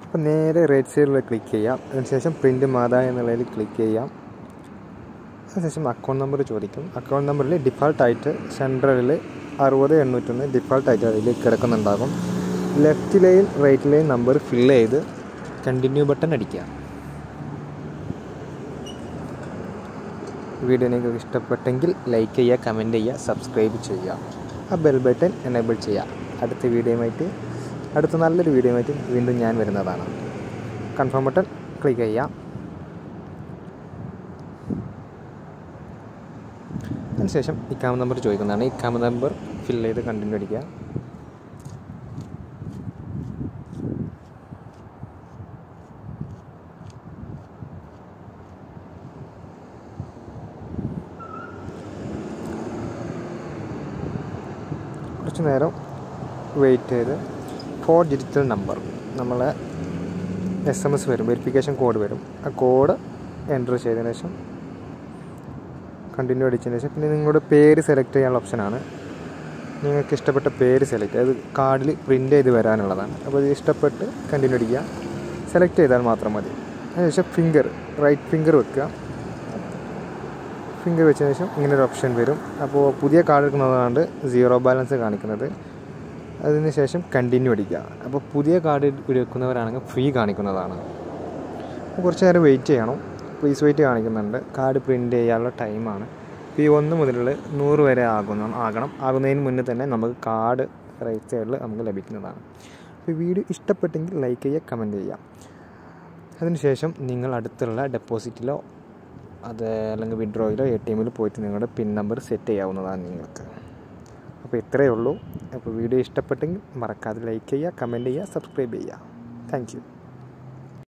അപ്പോൾ നേരെ റൈറ്റ് സൈഡിൽ ക്ലിക്ക് ചെയ്യാം അതിനുശേഷം പ്രിൻറ്റ് മാത എന്നുള്ളതിൽ ക്ലിക്ക് ചെയ്യാം അതിനുശേഷം അക്കൗണ്ട് നമ്പർ ചോദിക്കും അക്കൗണ്ട് നമ്പറിൽ ഡിഫാൾട്ടായിട്ട് സെൻട്രലിൽ അറുപത് എണ്ണൂറ്റൊന്ന് ഡിഫാൾട്ടായിട്ട് അതിൽ കിടക്കുന്നുണ്ടാകും ലെഫ്റ്റിലെയും റൈറ്റിലെയും നമ്പർ ഫില്ല് ചെയ്ത് കണ്ടിന്യൂ ബട്ടൺ അടിക്കുക വീഡിയോ നിങ്ങൾക്ക് ഇഷ്ടപ്പെട്ടെങ്കിൽ ലൈക്ക് ചെയ്യുക കമൻറ്റ് ചെയ്യുക സബ്സ്ക്രൈബ് ചെയ്യുക ആ ബെൽ ബട്ടൺ എനേബിൾ ചെയ്യുക അടുത്ത വീഡിയോയുമായിട്ട് അടുത്ത നല്ലൊരു വീഡിയോയുമായിട്ട് വീണ്ടും ഞാൻ വരുന്നതാണ് കൺഫേം ബട്ടൺ ക്ലിക്ക് ചെയ്യാം അതിനുശേഷം ഇക്കാമ നമ്പർ ചോദിക്കുന്നതാണ് ഇക്കാമ നമ്പർ ഫില്ല് ചെയ്ത് കണ്ടിന്യൂ അടിക്കുക കുറച്ച് നേരം വെയിറ്റ് ചെയ്ത് ഫോർ ഡിജിറ്റൽ നമ്പർ നമ്മളെ എസ് എം എസ് വരും വെരിഫിക്കേഷൻ കോഡ് വരും ആ കോഡ് എൻ്റർ ചെയ്തതിന് ശേഷം കണ്ടിന്യൂ അടിച്ചതിന് ശേഷം പിന്നെ നിങ്ങളുടെ പേര് സെലക്ട് ചെയ്യാനുള്ള ഓപ്ഷനാണ് നിങ്ങൾക്ക് ഇഷ്ടപ്പെട്ട പേര് സെലക്ട് അത് കാർഡിൽ പ്രിൻ്റ് ചെയ്ത് വരാനുള്ളതാണ് അപ്പോൾ ഇത് ഇഷ്ടപ്പെട്ട് കണ്ടിന്യൂ അടിക്കുക സെലക്ട് ചെയ്താൽ മാത്രം മതി അതിനുശേഷം ഫിംഗർ റൈറ്റ് ഫിംഗർ വെക്കുക ഫിംഗർ വെച്ചതിന് ശേഷം ഇങ്ങനെ ഒരു ഓപ്ഷൻ വരും അപ്പോൾ പുതിയ കാർഡ് എടുക്കുന്നതുകൊണ്ട് സീറോ ബാലൻസ് കാണിക്കുന്നത് അതിന് ശേഷം കണ്ടിന്യൂ അടിക്കുക അപ്പോൾ പുതിയ കാർഡ് എടുക്കുന്നവരാണെങ്കിൽ ഫ്രീ കാണിക്കുന്നതാണ് അപ്പോൾ കുറച്ച് നേരം വെയിറ്റ് ചെയ്യണം പ്ലീസ് വെയിറ്റ് കാണിക്കുന്നുണ്ട് കാർഡ് പ്രിൻ്റ് ചെയ്യാനുള്ള ടൈമാണ് ഇപ്പോൾ ഈ ഒന്ന് മുതലുള്ള നൂറ് വരെ ആകുന്ന ആകണം ആകുന്നതിന് മുന്നേ തന്നെ നമുക്ക് കാർഡ് റൈറ്റ് സൈഡിൽ നമുക്ക് ലഭിക്കുന്നതാണ് അപ്പോൾ ഈ വീഡിയോ ഇഷ്ടപ്പെട്ടെങ്കിൽ ലൈക്ക് ചെയ്യുക കമൻറ്റ് ചെയ്യുക അതിനുശേഷം നിങ്ങൾ അടുത്തുള്ള ഡെപ്പോസിറ്റിലോ അത് അല്ലെങ്കിൽ വിഡ്രോയിലോ എ ടി എമ്മിൽ പോയിട്ട് നിങ്ങളുടെ പിൻ നമ്പർ സെറ്റ് ചെയ്യാവുന്നതാണ് നിങ്ങൾക്ക് അപ്പോൾ ഇത്രയേ ഉള്ളൂ അപ്പോൾ വീഡിയോ ഇഷ്ടപ്പെട്ടെങ്കിൽ മറക്കാതെ ലൈക്ക് ചെയ്യുക കമൻറ്റ് ചെയ്യുക സബ്സ്ക്രൈബ് ചെയ്യുക താങ്ക് യു